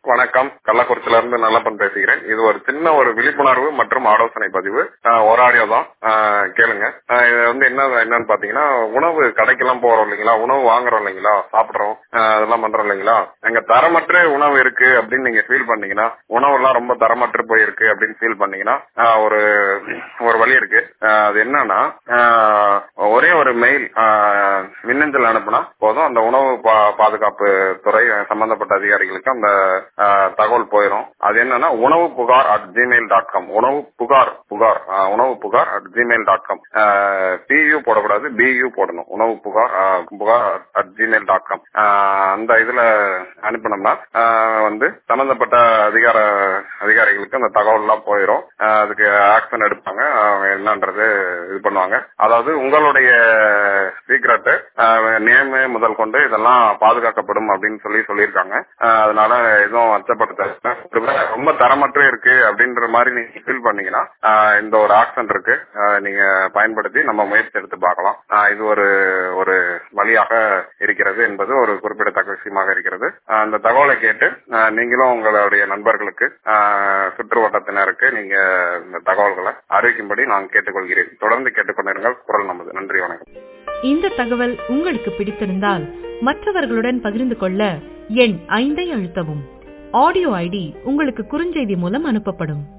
வணக்கம் கள்ளக்குறிச்சியில இருந்து நல்லப்பன் பேசுகிறேன் இது ஒரு சின்ன ஒரு விழிப்புணர்வு மற்றும் ஆலோசனை பதிவு ஆஹ் ஒரு ஆடியோ தான் ஆஹ் கேளுங்க ஆஹ் இது வந்து என்ன என்னன்னு பாத்தீங்கன்னா உணவு கடைக்கெல்லாம் போறோம் இல்லைங்களா உணவு வாங்குறோம் இல்லைங்களா சாப்பிடுறோம் ஆஹ் அதெல்லாம் பண்றோம் இல்லைங்களா அங்க தரமற்ற உணவு இருக்கு அப்படின்னு நீங்க ஃபீல் பண்ணீங்கன்னா உணவு எல்லாம் ரொம்ப தரமற்று போயிருக்கு அப்படின்னு ஃபீல் பண்ணீங்கன்னா ஆஹ் ஒரு ஒரு வழி இருக்கு ஆஹ் அது என்னன்னா ஆஹ் ஒரே ஒரு மெயில் மின்னஞ்சல் அனுப்புனா போதும் அந்த உணவு பா- பாதுகாப்பு துறை சம்பந்தப்பட்ட அதிகாரிகளுக்கு அந்த ஆஹ், தகவல் போயிடும் அது என்னன்னா உணவு புகார் அட் ஜிமெயில் டாட் காம் உணவு புகார் புகார் ஆஹ், உணவு புகார் அட் ஜிமெயில் டாட் காம் பியூ போடக்கூடாது பியூ போடணும் உணவு புகார் ஆஹ், புகார் அட் ஜிமெயில் டாட் காம் அந்த இதுல அனுப்பினோம்னா ஆஹ், வந்து சம்பந்தப்பட்ட அதிகார அதிகாரிகளுக்கு அந்த தகவல் எல்லாம் போயிடும் ஆஹ், அதுக்கு ஆக்ஷன் எடுப்பாங்க அவங்க என்னன்றது இது பண்ணுவாங்க அதாவது உங்களுடைய சீக்ரெட் நேம் முதல் கொண்டு இதெல்லாம் பாதுகாக்கப்படும் அப்படின்னு சொல்லி சொல்லியிருக்காங்க ஆஹ் அதனால எதுவும் அச்சப்படுத்த ஒருவேளை ரொம்ப தரமற்ற இருக்கு அப்படின்ற மாதிரி நீங்க ஃபீல் பண்ணீங்கன்னா ஆஹ் இந்த ஒரு ஆக்ஷன் இருக்கு ஆஹ் நீங்க பயன்படுத்தி நம்ம முயற்சி எடுத்து பார்க்கலாம் ஆஹ் இது ஒரு ஒரு வழியாக இருக்கிறது என்பது ஒரு குறிப்பிடத்தக்க விஷயமாக இருக்கிறது ஆஹ் அந்த தகவலை கேட்டு ஆஹ் நீங்களும் உங்களுடைய நண்பர்களுக்கு ஆஹ் சுற்று வட்டத்தினருக்கு நீங்க இந்த தகவல்களை அறிவிக்கும்படி நான் கேட்டுக்கொள்கிறேன் தொடர்ந்து கேட்டுக்கொண்டிருங்கள் குரல் நமது நன்றி வணக்கம் இந்த தகவல் உங்களுக்கு பிடித்திருந்தால் மற்றவர்களுடன் பகிர்ந்து கொள்ள எண் ஐந்தை அழுத்தவும் ஆடியோ ஐடி உங்களுக்கு குறுஞ்செய்தி மூலம் அனுப்பப்படும்